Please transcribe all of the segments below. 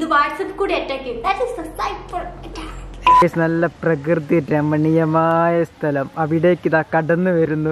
WhatsApp കൂടി attack ചെയ്യും that is the cyber attack Guys, നല്ല പ്രകൃതി രമണീയമായ സ്ഥലം അവിടേക്ക് ഇതാ കടന്നു വരുന്നു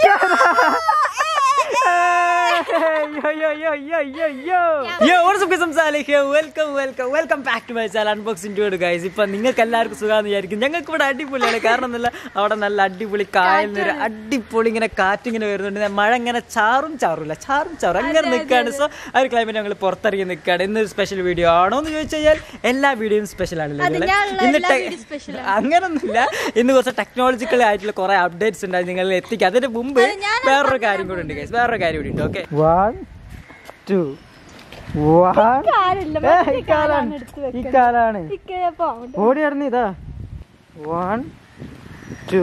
welcome welcome welcome back to my channel unboxing too guys ഇപ്പൊ നിങ്ങൾക്ക് എല്ലാവർക്കും സുഖമാണെന്ന് വിചാരിക്കും ഞങ്ങൾക്ക് ഇവിടെ അടിപൊളിയാണ് കാരണം എന്നല്ല അവിടെ നല്ല അടിപൊളി കായൽ നിര അടിപൊളി ഇങ്ങനെ കാറ്റിങ്ങനെ വരുന്നുണ്ട് മഴ ഇങ്ങനെ ചാറും ചാറില്ല ചാറും ചാറും അങ്ങനെ നിൽക്കുകയാണ് സോ ആ ഒരു ക്ലൈമറ്റ് ഞങ്ങൾ പുറത്തിറങ്ങി നിൽക്കുകയാണ് ഇന്നൊരു സ്പെഷ്യൽ വീഡിയോ ആണോ എന്ന് ചോദിച്ചു കഴിഞ്ഞാൽ എല്ലാ വീഡിയോയും സ്പെഷ്യൽ ആണല്ലോ അതെ, നിങ്ങളെ. ഞാനുള്ള ഇന്ന് എല്ലാ ടെ- video special അങ്ങനൊന്നുമില്ല ഇന്ന് കുറച്ച് ടെക്നോളജിക്കൽ ആയിട്ടുള്ള കുറെ അപ്ഡേറ്റ്സ് ഉണ്ട് അത് നിങ്ങളിൽ എത്തിക്കുക അതിന് മുമ്പ് അത് ഞാൻ വേറൊരു കാര്യം കൂടെ ഉണ്ട് guys. വേറൊരു കാര്യം കൂടി ഉണ്ട് ഓക്കെ വൺ ടു വൺ കാലല്ല ഈ കാലാണ് ഈ കാലാണ് ഓടി നടന്ന് ഇതാ വൺ ടു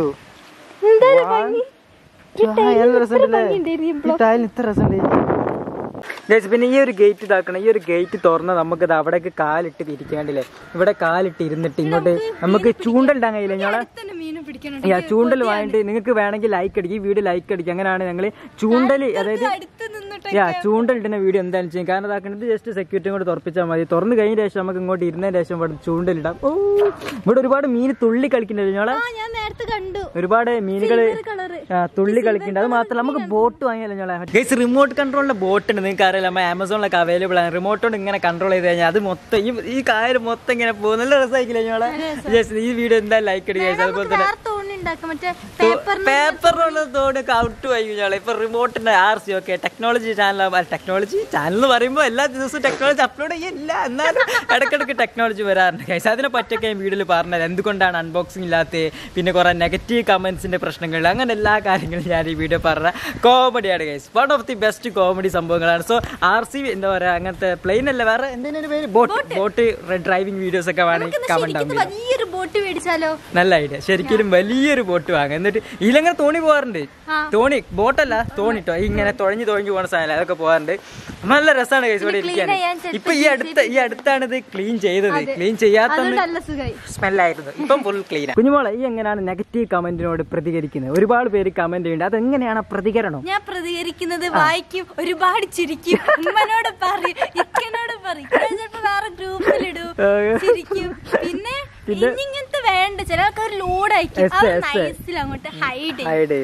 ഇത്ര രസമുണ്ട് ഗൈസ് പിന്നെ ഈ ഒരു ഗേറ്റ് ഇതാക്കണം ഈ ഒരു ഗേറ്റ് തുറന്ന് നമുക്ക് ഇത് അവിടേക്ക് കാലിട്ട് തിരിക്കാണ്ടില്ലേ ഇവിടെ കാലിട്ട് ഇരുന്നിട്ട് ഇങ്ങോട്ട് നമുക്ക് ചൂണ്ടലിടാൻ കഴിയില്ല ഞങ്ങളെ മീൻ പിടിക്കണം യാ ചൂണ്ടൽ വാങ്ങിട്ട് നിങ്ങൾക്ക് വേണമെങ്കിൽ ലൈക്ക് അടിക്കും ഈ വീഡിയോ ലൈക്ക് അടിക്കും അങ്ങനെയാണ് ഞങ്ങൾ ചൂണ്ടല് അതായത് അടുത്ത് നിന്നിട്ട് യാ ചൂണ്ടൽ ഇടുന്ന വീഡിയോ എന്താണെന്ന് ചെയ്യും കാരണം ഇതാക്കുന്നത് ജസ്റ്റ് സെക്യൂരിറ്റി കൂടെ തുറപ്പിച്ചാൽ മതി തുറന്ന് കഴിഞ്ഞ ശേഷം നമുക്ക് ഇങ്ങോട്ട് ഇരുന്നതിന് ശേഷം ഇവിടെ ചൂണ്ടലിടാം ഓ ഇവിടെ ഒരുപാട് മീൻ തുള്ളി കളിക്കുന്നുണ്ട് ഞങ്ങളെ ആ ഞാൻ നേരത്തെ കണ്ടു ഒരുപാട് മീനുകൾ കളറ് തുള്ളി കളിക്കുന്നുണ്ട് അത് മാത്രമല്ല നമുക്ക് ബോട്ട് വാങ്ങിയാലോ ഞങ്ങളെ ഗൈസ് റിമോട്ട് കൺട്രോളിന്റെ ബോട്ട് ഉണ്ട് നിങ്ങൾക്ക് അറിയില്ല നമ്മൾ ആമസോണിലൊക്കെ അവൈലബിൾ ആണ് റിമോട്ട് കൊണ്ട് ഇങ്ങനെ കൺട്രോൾ ചെയ്ത് കഴിഞ്ഞാൽ അത് മൊത്തം ഈ ഈ കായൽ മൊത്തം ഇങ്ങനെ പോകും നല്ല രസമായിക്കില്ല ഞങ്ങളെ ജസ്റ്റ് ഈ വീഡിയോ എന്തായാലും ലൈക്ക് അടിക്കുക guys. അതുപോലെ തന്നെ വേറെ തോണി ഉണ്ടാക്കാം മറ്റേ പേപ്പർ പേപ്പറിനുള്ള തോടൊക്കെ ഔട്ട് ആയി ഞങ്ങളെ ഇപ്പൊ റിമോട്ടിന്റെ ആർ സി ഒക്കെ ടെക്നോളജി ചാനൽ ടെക്നോളജി ചാനൽ എന്ന് പറയുമ്പോൾ എല്ലാ ദിവസവും ടെക്നോളജി അപ്ലോഡ് ചെയ്യില്ല എന്നാലും ഇടയ്ക്കിടയ്ക്ക് ടെക്നോളജി വരാറുണ്ട് കൈസ് അതിനെ പറ്റൊക്കെ ഞാൻ വീഡിയോയിൽ പറഞ്ഞത് എന്തുകൊണ്ടാണ് അൺബോക്സിംഗ് ഇല്ലാത്തത് പിന്നെ കുറെ നെഗറ്റീവ് കമന്റ്സിന്റെ പ്രശ്നങ്ങൾ അങ്ങനെ എല്ലാ കാര്യങ്ങളും ഞാൻ ഈ വീഡിയോ പറഞ്ഞ കോമഡിയാണ് guys one of the best comedy സംഭവങ്ങളാണ് സോ ആർ സി എന്താ പറയാ അങ്ങനത്തെ പ്ലെയിൻ അല്ല വേറെ എന്തിനു പേര് ബോട്ട് ബോട്ട് ഡ്രൈവിംഗ് വീഡിയോസ് ഒക്കെ വേണമെങ്കിൽ കമന്റ് ശരിക്കും വലിയൊരു ബോട്ട് മേടിച്ചാലോ നല്ല ഐഡിയ ശരിക്കും വലിയൊരു ബോട്ട് വാങ്ങാം എന്നിട്ട് ഇതിലങ്ങനെ തോണി പോകാറുണ്ട് ആ. തോണി ബോട്ടല്ല തോണിട്ടോ ഇങ്ങനെ തുഴഞ്ഞു തുഴഞ്ഞു പോണ സാധനം അതൊക്കെ പോകാറുണ്ട് നല്ല രസമാണ് കേസ് ഇവിടെ clean ഇരിക്കാൻ ചെയ്യാൻ ചെറുപ്പം ഇപ്പൊ ഈ അടുത്ത ഈ അടുത്താണ് ഇത് ക്ലീൻ ചെയ്തത് ക്ലീൻ ചെയ്യാത്ത അതുകൊണ്ട് നല്ല സുഖമായി സ്മെല്ലായിരുന്നു ഇപ്പം ഫുൾ ക്ലീൻ കുഞ്ഞുമോളെ ഈ എങ്ങനെയാണ് നെഗറ്റീവ് കമന്റിനോട് പ്രതികരിക്കുന്നത് ഒരുപാട് പേര് കമന്റ് ചെയ്യുന്നുണ്ട് അതെങ്ങനെയാണ് പ്രതികരണം ഞാൻ പ്രതികരിക്കുന്നത് വായിക്കും ഒരുപാട് ചിരിക്കും ഉമ്മനോട് പറയും ഇക്കനോട് പറയും ഞാൻ ചിലപ്പോ വേറെ ഗ്രൂപ്പിലിടും ചിരിക്കും പിന്നെ ഇനി ഇങ്ങനത്തെ വേണ്ട ചില ആൾക്കാർ ലോഡ് അയക്കും എസ്, അവർ എസ്. നൈസിൽ അങ്ങോട്ട് ഹൈഡ് ഹൈഡ്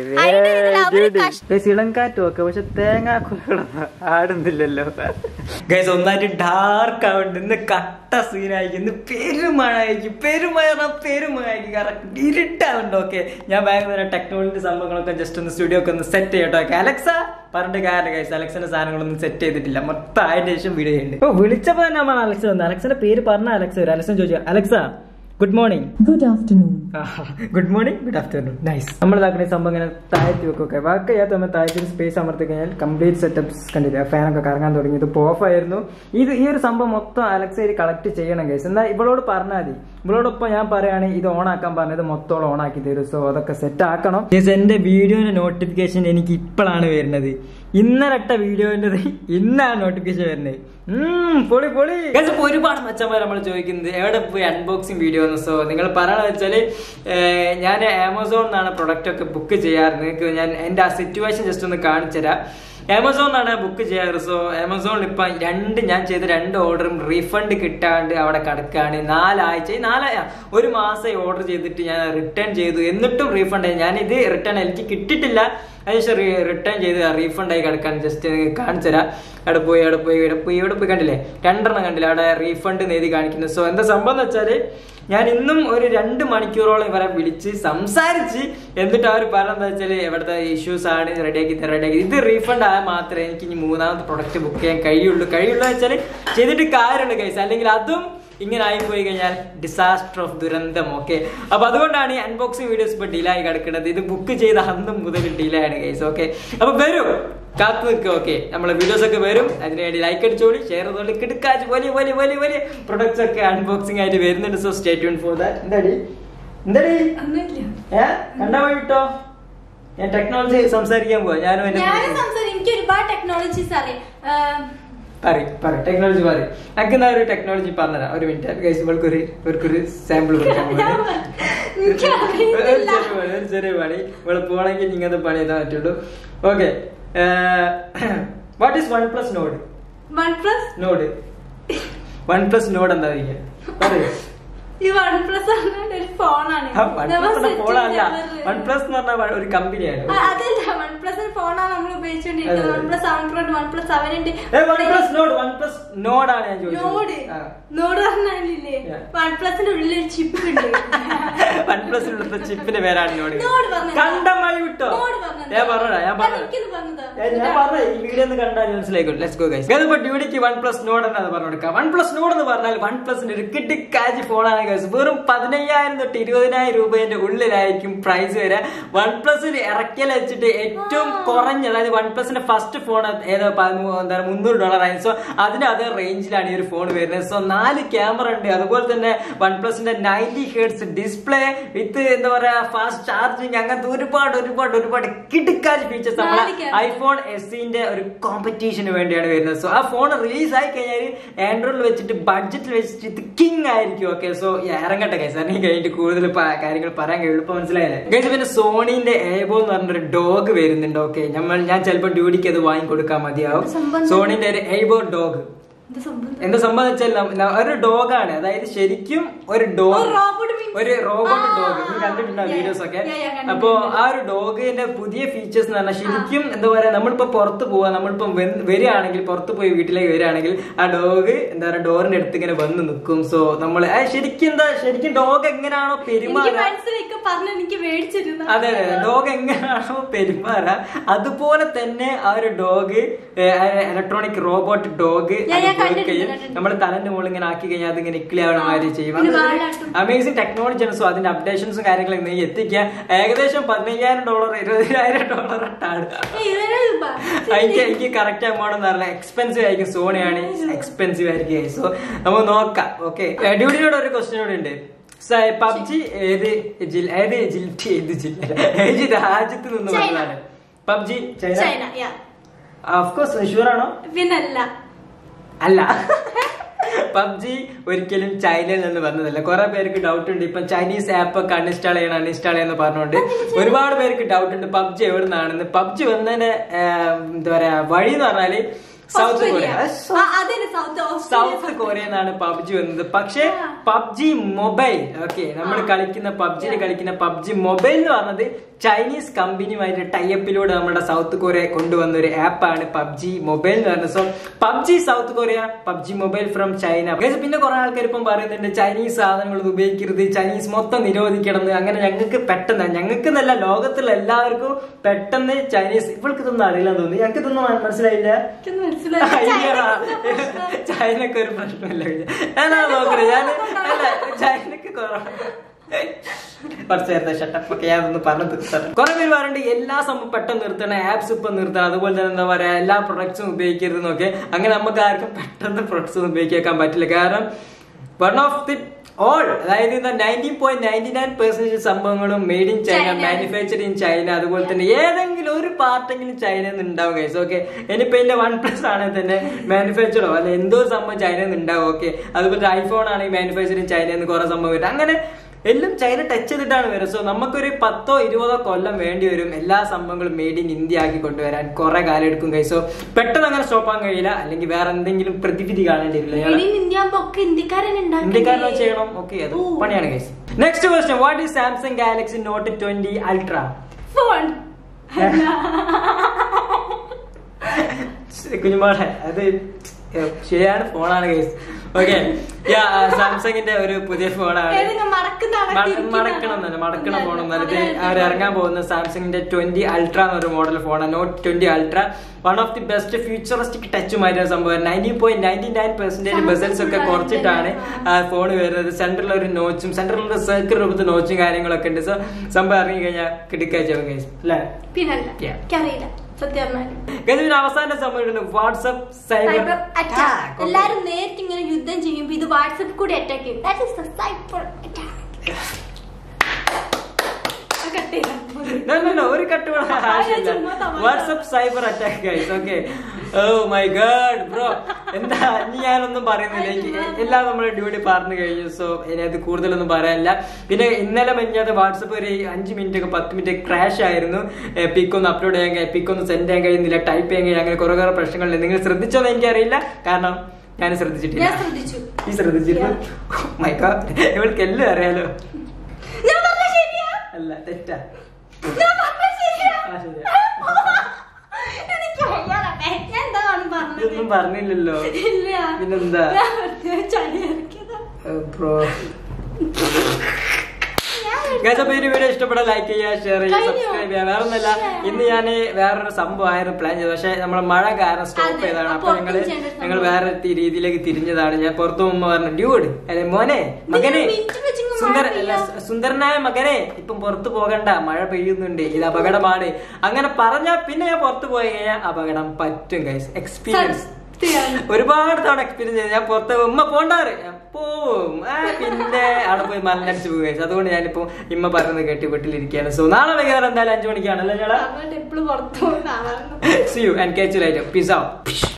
ഇളങ്കാറ്റും ഒക്കെ പക്ഷെ തേങ്ങാക്കുലകളൊന്നും ആടുന്നില്ലല്ലോ ഗൈസ് ഒന്നായിട്ട് ഡാർക്ക് ആവുന്നുണ്ട് ഇന്ന് കട്ട സീനായിരിക്കും ഇന്ന് പെരുമഴ ആയിരിക്കും പെരുമഴ പറഞ്ഞാ പെരുമഴ ആയിരിക്കും കാരണം ഇരുട്ടാവുണ്ട് ഓക്കെ ഞാൻ ഭയങ്കര ടെക്നോളജി സംഭവങ്ങളൊക്കെ ജസ്റ്റ് ഒന്ന് സ്റ്റുഡിയോ ഒക്കെ ഒന്ന് സെറ്റ് ചെയ്യട്ടോ ഓക്കെ അലക്സ പറഞ്ഞിട്ട് കാരണം ഗൈസ് അലക്സിന്റെ സാധനങ്ങളൊന്നും സെറ്റ് ചെയ്തിട്ടില്ല മൊത്തം അതിന്റെ ശേഷം വീഡിയോ ചെയ്യുന്നുണ്ട് ഓ വിളിച്ചപ്പോ തന്നെ നമ്മൾ അലക്സ വന്നു അലക്സിന്റെ പേര് പറഞ്ഞ അലക്സ വരും അലക്സൻ ചോദിച്ചു Alexa good morning Good afternoon. Good morning good afternoon nice നമ്മൾ ഇതാക്കുന്ന ഈ സംഭവം ഇങ്ങനെ താഴ്ത്തി വെക്കൊക്കെ ബാക്കി ചെയ്യാത്ത നമ്മൾ താഴ്ത്തി സ്പേസ് അമർത്തി കഴിഞ്ഞാൽ കംപ്ലീറ്റ് സെറ്റപ്സ് കണ്ടില്ല ഫാനൊക്കെ കറങ്ങാൻ തുടങ്ങി ഇത് ഓഫ് ആയിരുന്നു ഇത് ഈ ഒരു സംഭവം മൊത്തം അലക്സയിൽ കളക്ട് ചെയ്യണം കേസ് എന്നാൽ ഇവളോട് പറഞ്ഞാൽ മതി ഇവളോടൊപ്പം ഞാൻ പറയുകയാണ് ഇത് ഓൺ ആക്കാൻ പറഞ്ഞത് മൊത്തം ഓൺ ആക്കി തരും സോ അതൊക്കെ സെറ്റ് ആക്കണം എന്റെ വീഡിയോന്റെ നോട്ടിഫിക്കേഷൻ എനിക്ക് ഇപ്പോഴാണ് വരുന്നത് ഇന്നലെ ഇട്ട വീഡിയോന്റെ ഇന്നാണ് നോട്ടിഫിക്കേഷൻ വരുന്നത് ഉം, പൊളി പൊളി Guys, ഇപ്പൊ ഒരുപാട് മച്ചന്മാർ നമ്മൾ ചോദിക്കുന്നത് എവിടെ പോയി അൺബോക്സിംഗ് വീഡിയോ എന്ന് സോ നിങ്ങൾ പറയണത് വെച്ചാല് ഏർ, ഞാൻ ആമസോൺ നിന്നാണ് പ്രൊഡക്റ്റ് ഒക്കെ ബുക്ക് ചെയ്യാറ് നിങ്ങൾക്ക് ഞാൻ എന്റെ ആ സിറ്റുവേഷൻ ജസ്റ്റ് ഒന്ന് കാണിച്ചുതരാം ആമസോൺ നിന്നാണ് ബുക്ക് ചെയ്യാറ് സോ ആമസോണിൽ ഇപ്പൊ രണ്ട് ഞാൻ ചെയ്ത രണ്ട് ഓർഡറും റീഫണ്ട് കിട്ടാണ്ട് അവിടെ കിടക്കാണ് നാലാഴ്ച ഈ നാല ഒരു മാസം ഓർഡർ ചെയ്തിട്ട് ഞാൻ റിട്ടേൺ ചെയ്തു എന്നിട്ടും റീഫണ്ട് ആയി ഞാൻ ഇത് റിട്ടേൺ എനിക്ക് കിട്ടിയിട്ടില്ല അതിനുശേഷം റിട്ടേൺ ചെയ്ത് റീഫണ്ട് ആയി കിടക്കാൻ ജസ്റ്റ് കാണിച്ചുതരാം അവിടെ പോയി അവിടെ പോയി ഇവിടെ പോയി ഇവിടെ പോയി കണ്ടില്ലേ രണ്ടെണ്ണം കണ്ടില്ല അവിടെ റീഫണ്ട് നേതി കാണിക്കുന്നു സോ എന്താ സംഭവം എന്ന് വെച്ചാല് ഞാൻ ഇന്നും ഒരു രണ്ട് മണിക്കൂറോളം ഇവരെ വിളിച്ച് സംസാരിച്ച് എന്നിട്ട് അവർ പറഞ്ഞെന്താ വെച്ചാൽ എവിടുത്തെ ഇഷ്യൂസ് ആണ് റെഡിയാക്കി റെഡിയാക്കി ഇത് റീഫണ്ട് ആയാൽ മാത്രമേ എനിക്ക് ഇനി മൂന്നാമത്തെ പ്രൊഡക്റ്റ് ബുക്ക് ചെയ്യാൻ കഴിയുള്ളൂ കഴിയുള്ളൂ വെച്ചാൽ ചെയ്തിട്ട് കാര്യമുണ്ട് കൈസ് അല്ലെങ്കിൽ അതും ഇങ്ങനെ ആയിപ്പോയി കഴിഞ്ഞാൽ ഡിസാസ്റ്റർ ഓഫ് ദുരന്തം ഓക്കെ അപ്പൊ അതുകൊണ്ടാണ് ഈ അൺബോക്സിംഗ് വീഡിയോസ് ഇപ്പൊ ഡിലേ ആയി കിടക്കുന്നത് ഇത് ബുക്ക് ചെയ്ത അന്നും മുതൽ ഡിലേ ആണ് കൈസ് ഓക്കെ അപ്പൊ വരും കാത്തു നിൽക്കുക ഓക്കെ നമ്മളെ വീഡിയോസ് ഒക്കെ വരും അതിനുവേണ്ടി ലൈക്ക് അടിച്ചോളി ഷെയർ ചെയ്തോളി കിടക്കാച്ച് വലിയ വലിയ വലിയ വലിയ പ്രൊഡക്ട്സ് ഒക്കെ അൺബോക്സിംഗ് ആയിട്ട് വരുന്നുണ്ട് so stay tune for that എന്താടി എന്താടി ഏ കണ്ടാ പോയിട്ടോ ഞാൻ ടെക്നോളജി സംസാരിക്കാൻ പോവാ ഞാനും എന്റെ ഞാനും സംസാരിക്കും എനിക്ക് ഒരുപാട് ടെക്നോളജീസ് അറിയാം ആഹ് പറയും പറയും ടെക്നോളജി പറയും എനിക്ക് എന്നാ ഒരു ടെക്നോളജി പറഞ്ഞുതരാം ഒരു മിനിറ്റ് ഗൈസ് ഇവൾക്കൊരു ഇവർക്കൊരു സാമ്പിൾ കൊടുക്കാൻ പോവാണ്. എനിക്കറിയില്ല. ഒരു ചെറിയ പണി ഒരു ചെറിയ പണി ഇവിടെ പോണെങ്കിൽ ഇങ്ങനത്തെ പണി ചെയ്താൽ പറ്റുള്ളൂ okay what is OnePlus Nord OnePlus Nord OnePlus Nord എന്താ ഇരിക്കുക? പറയൂ ഈ വൺ പ്ലസ് ഒരു ഫോണാണ് വൺ പ്ലസ് ഫോണല്ല വൺ പ്ലസ് എന്ന് പറഞ്ഞാൽ ഒരു കമ്പനിയാണ് അതല്ല വൺ പ്ലസ് ഫോണാണ് നമ്മൾ ഉപയോഗിച്ചോണ്ടിരിക്കുന്നത് അതെ. OnePlus seven pro OnePlus seven ഉണ്ട് OnePlus Nord OnePlus നോടാണ് ഞാൻ നോട് ചോദിച്ചത് ആ. നോട് പറഞ്ഞാലില്ലേ Yeah. വൺ പ്ലസിന്റെ ഉള്ളിൽ ഒരു ചിപ്പ് ഉണ്ട് വൺ പ്ലസിലുള്ള ചിപ്പിന്റെ പേരാണ് നോട് നോട് പറഞ്ഞതാ. കണ്ടമായി വിട്ടോ നോട് പറഞ്ഞതാ. ഞാൻ പറഞ്ഞതാ ഞാൻ പറഞ്ഞ എനിക്കൊന്ന് പറഞ്ഞതാ. ഞാൻ പറഞ്ഞ ഈ വീഡിയോ ഒന്ന് കണ്ടാൽ മനസ്സിലാക്കും ലെറ്റ്സ് ഗോ ഗൈസ് അതിപ്പോ ഡ്യൂഡിക്ക് വൺ പ്ലസ് നോഡ് എന്നാണ് പറഞ്ഞു കൊടുക്കുക വൺ പ്ലസ് നോഡ് എന്ന് പറഞ്ഞാൽ വൺ പ്ലസിന്റെ ഒരു കിട്ടിക്കാജ് ഫോണാണ് ഗൈസ് വെറും പതിനയ്യായിരം തൊട്ട് ഇരുപതിനായിരം രൂപയുടെ ഉള്ളിലായിരിക്കും പ്രൈസ് വരിക വൺ പ്ലസിൽ ഇറക്കിയാൽ വെച്ചിട്ട് ഏറ്റവും കുറഞ്ഞ അതായത് വൺ പ്ലസിന്റെ ഫസ്റ്റ് ഫോൺ ഏതോ പതിമൂ- എന്താ പറയുക മുന്നൂറ് ഡോളർ ആയി സോ അതിന് അതേ റേഞ്ചിലാണ് ഈ ഒരു ഫോൺ വരുന്നത് സോ നാല് ക്യാമറ ഉണ്ട് അതുപോലെ തന്നെ വൺ പ്ലസിന്റെ നയൻറ്റി ഹേർട്സ് ഡിസ്പ്ലേ വിത്ത് എന്താ പറയാ ഫാസ്റ്റ് ചാർജിങ് അങ്ങനത്തെ ഒരുപാട് ഒരുപാട് ഒരുപാട് കിടുക്കാജ് ഫീച്ചേഴ്സ് നമ്മളെ നാല് camera. ഐഫോൺ എസിന്റെ ഒരു കോമ്പറ്റീഷന് വേണ്ടിയാണ് വരുന്നത് സോ ആ ഫോൺ റിലീസ് ആയി കഴിഞ്ഞാൽ ആൻഡ്രോയിഡിൽ വെച്ചിട്ട് ബഡ്ജറ്റിൽ വെച്ചിട്ട് ഇത് കിങ് ആയിരിക്കും ഓക്കെ സോ ഇറങ്ങട്ടെ കൈസ് അല്ലെങ്കിൽ കഴിഞ്ഞിട്ട് കൂടുതൽ പ- കാര്യങ്ങൾ പറയാൻ കഴിയും എളുപ്പം മനസ്സിലായില്ലേ ഗൈസ് പിന്നെ സോണീന്റെ ഏബോ എന്ന് പറഞ്ഞൊരു ഡോഗ് വരുന്നുണ്ട് ഓക്കെ നമ്മൾ ഞാൻ ചിലപ്പോൾ ഡ്യൂട്ടിക്ക് അത് വാങ്ങി കൊടുക്കാൻ മതിയാവും സംഭവം സോണീന്റെ ഒരു ഏബോ ഡോഗ് ഇത് സംഭവം എന്താ സംഭവം വെച്ചാൽ നം- ന- ഒരു ഡോഗാണ് അതായത് ശരിക്കും ഒരു ഡോഗ് ഒരു robot means- ഒരു റോബോട്ട് ആ, ഡോഗ് നീ കണ്ടിട്ടുണ്ടോ yeah, വീഡിയോസ് ഒക്കെ yeah, yeah, കണ്ടിട്ടുണ്ട്. അപ്പോ ആ ഒരു ഡോഗിന്റെ പുതിയ ഫീച്ചേഴ്സ് എന്ന് പറഞ്ഞാൽ ശരിക്കും എന്താ പറയാ നമ്മളിപ്പോ പുറത്ത് പോവാ നമ്മളിപ്പോ വെ- വരികയാണെങ്കിൽ പുറത്ത് പോയി വീട്ടിലേക്ക് വരികയാണെങ്കിൽ ആ ഡോഗ് എന്താ പറയാ ഡോറിന്റെ അടുത്ത് ഇങ്ങനെ വന്ന് നിൽക്കും സോ നമ്മൾ ശരിക്കും എന്താ ശരിക്കും ഡോഗ് എങ്ങനെയാണോ എനിക്ക് പെരുമാറുക മനസ്സിലേക്ക് പറഞ്ഞ് എനിക്ക് മേടിച്ചിരുന്നു അതെ അതെ ഡോഗ് എങ്ങനെയാണോ പെരുമാറുക അതുപോലെ തന്നെ ആ ഒരു ഡോഗ് ഇലക്ട്രോണിക് റോബോട്ട് ഡോഗ് ഞാൻ- ഞാൻ കണ്ടിട്ടുണ്ട്, കണ്ടിട്ടുണ്ട്. നമ്മൾ തലന്റെ മുകളിൽ ഇങ്ങനെ ആക്കി കഴിഞ്ഞാൽ അത് ഇങ്ങനെ ഇക്ലി ആവണ മാതിരി ചെയ്യും പിന്നെ വാലാട്ടും. അമേസിംഗ് ടെക്നോളജി ആണ് സോ അതിന്റെ അപ്ഡേഷൻസും കാര്യങ്ങളും നീ എത്തിക്കുക ഏകദേശം പതിനയ്യായിരം ഡോളർ ഇരുപതിനായിരം ഡോളർ ഇട്ടാണ് ഏയ്, ഇതൊരു ബ- എനിക്ക് എനിക്ക് കറക്റ്റ് എമൗണ്ട് എന്ന് പറഞ്ഞാൽ എക്സ്പെൻസീവ് ആയിരിക്കും സോണിയാണ് എക്സ്പെൻസീവ് ആയിരിക്കും സോ നമുക്ക് നോക്കാം ഓക്കെ ഡ്യൂട്ടിനോട് ഒരു ക്വസ്റ്റ്യൻ കൂടി ഉണ്ട് പബ്ജി ഏത് ജില്ല ഏത് ജില്ല ഏത് ജില്ല ഏത് രാജ്യത്ത് നിന്ന് ചൈന. വന്നതാണ് PUBG China China yeah of course sure ആണോ പിന്നല്ല അല്ല പബ്ജി ഒരിക്കലും ചൈനയിൽ നിന്ന് വന്നതല്ല കുറെ പേർക്ക് ഡൗട്ട് ഉണ്ട് ഇപ്പൊ ചൈനീസ് ആപ്പ് ഒക്കെ അൺഇൻസ്റ്റാൾ ചെയ്യണം അൺഇൻസ്റ്റാൾ ചെയ്യുന്ന പറഞ്ഞുകൊണ്ട് ഒരുപാട് പേർക്ക് ഡൗട്ട് ഉണ്ട് പബ്ജി എവിടെ നിന്നാണെന്ന് പബ്ജി വന്നതിന് ആഹ്, എന്താ പറയാ വഴി എന്ന് പറഞ്ഞാല് സൗത്ത് കൊറിയ ആ, അതിന് സൗത്ത് സൗത്ത് ഓസ്ട്രേലിയ കൊറിയ എന്നാണ് പബ്ജി വന്നത് പക്ഷേ ആ. പബ്ജി മൊബൈൽ ഓക്കെ നമ്മൾ കളിക്കുന്ന പബ്ജിയിൽ കളിക്കുന്ന പബ്ജി മൊബൈൽ എന്ന് പറഞ്ഞത് ചൈനീസ് കമ്പനിയുമായിട്ട് ടൈപ്പിലൂടെ നമ്മുടെ സൗത്ത് കൊറിയ കൊണ്ടുവന്ന ഒരു ആപ്പാണ് പബ്ജി മൊബൈൽ എന്ന് പറയുന്നത് so PUBG South Korea PUBG mobile from China Guys, പിന്നെ കുറെ ആൾക്കാർ ഇപ്പം പറയുന്നുണ്ട് ചൈനീസ് സാധനങ്ങൾ ഇത് ഉപയോഗിക്കരുത് ചൈനീസ് മൊത്തം നിരോധിക്കണം എന്ന് അങ്ങനെ ഞങ്ങൾക്ക് പെട്ടെന്ന് ഞങ്ങൾക്ക് എന്നല്ല ലോകത്തുള്ള എല്ലാവർക്കും പെട്ടെന്ന് ചൈനീസ് ഇവൾക്ക് ഇതൊന്നും അറിയില്ലെന്ന് തോന്നി ഞങ്ങൾക്ക് ഇതൊന്നും മനസ്സിലായില്ല എനിക്കൊന്നും മനസ്സിലായില്ല. അയ്യടാ. ചൈനയ്ക്ക് എന്താ പ്രശ്നം? ചൈനക്ക് ഒരു പ്രശ്നമില്ല ഞാനാ നോക്കണേ ഞാൻ അല്ല ചൈനക്ക് കുറവാണ് കുറച്ച് നേരത്തെ ഷട്ടപ്പ് ഒക്കെ ഞാൻ ഒന്ന് പറഞ്ഞു തീർത്തണം കുറെ പേര് പറയുന്നുണ്ട് എല്ലാ സംഭവം പെട്ടെന്ന് നിർത്തണം ആപ്സ് ഇപ്പൊ നിർത്തണം അതുപോലെ തന്നെ എന്താ പറയാ എല്ലാ പ്രൊഡക്ട്സും ഉപയോഗിക്കരുത് എന്നൊക്കെ അങ്ങനെ നമുക്ക് ആർക്കും പെട്ടെന്ന് പ്രൊഡക്ട്സ് ഉപയോഗിക്കാൻ പറ്റില്ല കാരണം വൺ ഓഫ് ദി ഓൾ അതായത് nineteen point ninety nine percentage സംഭവങ്ങളും made in China China. Manufacture in China അതുപോലെ തന്നെ ഏതെങ്കിലും ഒരു പാർട്ടെങ്കിലും ചൈനയിൽ നിന്ന് ഉണ്ടാവും ഗൈസ് ഓക്കെ ഇനിയിപ്പോ എന്റെ വൺ പ്ലസ് ആണെങ്കിൽ തന്നെ മാനുഫാക്ചറോ അല്ല എന്തോ ഒരു സംഭവം ചൈനയിൽ നിന്ന് ഉണ്ടാവും ഓക്കെ അതുപോലെ ഐഫോൺ ആണെങ്കിൽ മാനുഫാക്ചർ ഇൻ ചൈനയിൽ നിന്ന് കുറെ സംഭവം വരും അങ്ങനെ എല്ലാം ചൈന ടച്ച് ചെയ്തിട്ടാണ് വരും സോ നമുക്കൊരു പത്തോ ഇരുപതോ കൊല്ലം വേണ്ടി വരും എല്ലാ സംഭവങ്ങളും മെയ്ഡ് ഇൻ ഇന്ത്യ ആക്കി കൊണ്ടുവരാൻ കുറെ കാലം എടുക്കും കൈസോ പെട്ടെന്ന് അങ്ങനെ സ്റ്റോപ്പ് ആകാൻ കഴിയില്ല അല്ലെങ്കിൽ വേറെ എന്തെങ്കിലും പ്രതിവിധി കാണേണ്ടി വരില്ല Made in India ആകുമ്പോ ഒക്കെ ഇന്ത്യക്കാരൻ ഇന്ത്യക്കാരനെ ചെയ്യണം ഓക്കെ അത് പണിയാണ് guys next question what is Samsung Galaxy Note twenty Ultra phone കുഞ്ഞുമോളെ അത് ശരിയാണ് ഫോണാണ് ഗൈസ് ഓക്കെ സാംസങ്ങിന്റെ ഒരു പുതിയ ഫോണാണ് ഏതെങ്കിലും മടക്കുന്ന മടക്കണം തന്നെ മടക്കണം ഫോണും ഇത് അവർ ഇറങ്ങാൻ പോകുന്ന സാംസങ്ങിന്റെ ട്വന്റി അൾട്ര എന്നൊരു മോഡൽ ഫോണാണ് Note twenty Ultra one of the best futuristic ടച്ചുമായിട്ടുള്ള സംഭവം ninety point ninety nine percentage bezels ഒക്കെ കുറച്ചിട്ടാണ് ആ ഫോൺ വരുന്നത് സെന്ററിൽ ഒരു നോച്ചും സെന്ററിൽ ഒരു സർക്കിൾ രൂപത്തിൽ നോച്ചും കാര്യങ്ങളൊക്കെ ഉണ്ട് സോ സംഭവം ഇറങ്ങി കഴിഞ്ഞാൽ കിടക്കാച്ചാവും ഗൈസ് അല്ലേ പിന്നല്ല Yeah. എനിക്കറിയില്ല സത്യം പറഞ്ഞാല് ഗൈസ് അവസാന സംഭവം വാട്സ്ആപ്പ് സൈബർ സൈബർ അറ്റാക്ക് എല്ലാരും നേരിട്ട് ഇങ്ങനെ യുദ്ധം ചെയ്യുമ്പോ ഇത് വാട്സപ്പ് കൂടി അറ്റാക്ക് ചെയ്യും that is the cyber attack No, no, no, ഒരു കട്ട് ആവശ്യമില്ല ചുമ്മാ തമാശ. WhatsApp cyber attack guys okay oh my god bro എന്താ ഇനി ഞാനൊന്നും പറയുന്നില്ല എനിക്ക് എല്ലാം നമ്മുടെ ഡ്യൂട്ടി പറഞ്ഞു കഴിഞ്ഞു സോ ഇനി അത് കൂടുതലൊന്നും പറയാനില്ല പിന്നെ ഇന്നലെ മെഞ്ഞത് വാട്സപ്പ് ഒരു അഞ്ച് മിനിറ്റ് ഒക്കെ പത്ത് മിനിറ്റ് ക്രാഷ് ആയിരുന്നു പിക്ക് ഒന്ന് അപ്ലോഡ് ചെയ്യാൻ പിക്ക് ഒന്ന് സെൻഡ് ചെയ്യാൻ കഴിയുന്നില്ല ടൈപ്പ് ചെയ്യാൻ കഴിയും അങ്ങനെ കുറെ കുറെ പ്രശ്നങ്ങളുണ്ട് നിങ്ങൾ ശ്രദ്ധിച്ചോന്ന് എനിക്കറിയില്ല കാരണം ഞാൻ ശ്രദ്ധിച്ചിട്ടില്ല ഞാൻ ശ്രദ്ധിച്ചു ഈ ശ്രദ്ധിച്ചിരുന്നു മൈ ഗോഡ് ഇവൾക്ക് എല്ലാം അറിയാലോ ഞാൻ പറഞ്ഞ ശരിയാ അല്ല തെറ്റാ ഞാൻ പറഞ്ഞ ശരിയാ ആ, ശരിയാ. എനിക്ക് വയ്യാതെ ഞാൻ എന്താണ് പറഞ്ഞത് ഇതൊന്നും പറഞ്ഞില്ലല്ലോ ഇല്ല പിന്നെന്താ ഞാൻ വെറുതെ ചളി ഇറക്കിയതാ. ബ്രോ ഞാൻ ഗൈസ് അപ്പൊ ഈ വീഡിയോ ഇഷ്ടപ്പെട്ടാൽ ലൈക്ക് ചെയ്യുക ഷെയർ ചെയ്യുക കഴിഞ്ഞോ? സബ്സ്ക്രൈബ് ചെയ്യുക വേറെ ഒന്നല്ല ഇന്ന് ഞാൻ വേറൊരു സംഭവം ആയിരുന്നു പ്ലാൻ ചെയ്തത് പക്ഷെ നമ്മളെ മഴ കാരണം സ്റ്റോപ്പ് അതെ, ചെയ്തതാണ് അപ്പൊ അപ്പൊ ഞങ്ങള് ഒട്ടും ചെയ്യേണ്ട ഞങ്ങൾ സംഭവം. വേറെ തി- രീതിയിലേക്ക് തിരിഞ്ഞതാണ് ഞാൻ പുറത്തു പോകുമ്പോ പറഞ്ഞു ഡ്യൂഡ് അല്ലെ മോനെ മകനെ മിനിറ്റ് വെച്ചിങ്ങ് മഴ സുന്ദര പെയ്യാ. അല്ല, സു- സുന്ദരനായ മകനെ ഇപ്പം പുറത്തു പോകണ്ട മഴ പെയ്യുന്നുണ്ട് ഇത് അപകടമാണ് അങ്ങനെ പറഞ്ഞാ പിന്നെ ഞാൻ പുറത്തു പോയി കഴിഞ്ഞാൽ അപകടം പറ്റും ഗൈസ് എക്സ്പീരിയൻസ് സത്യാണ്. ഒരുപാട് തവണ എക്സ്പീരിയൻസ് ചെയ്ത് ഞാൻ പുറത്ത് ഉമ്മ പോണ്ടാറ് ഞാൻ പോവും ആ, പിന്നെ അവിടെ പോയി മലനടിച്ച് പോവുക അതുകൊണ്ട് ഞാനിപ്പോ ഇമ്മ പറയുന്നത് കേട്ട് വീട്ടിലിരിക്കുകയാണ് സോ നാളെ വൈകുന്നേരം എന്തായാലും അഞ്ചു മണിക്കാണല്ലേ ചേട്ടാ പറഞ്ഞിട്ട് എപ്പോഴും പുറത്തു പോകുന്ന ആളാണ് see you and catch light peace out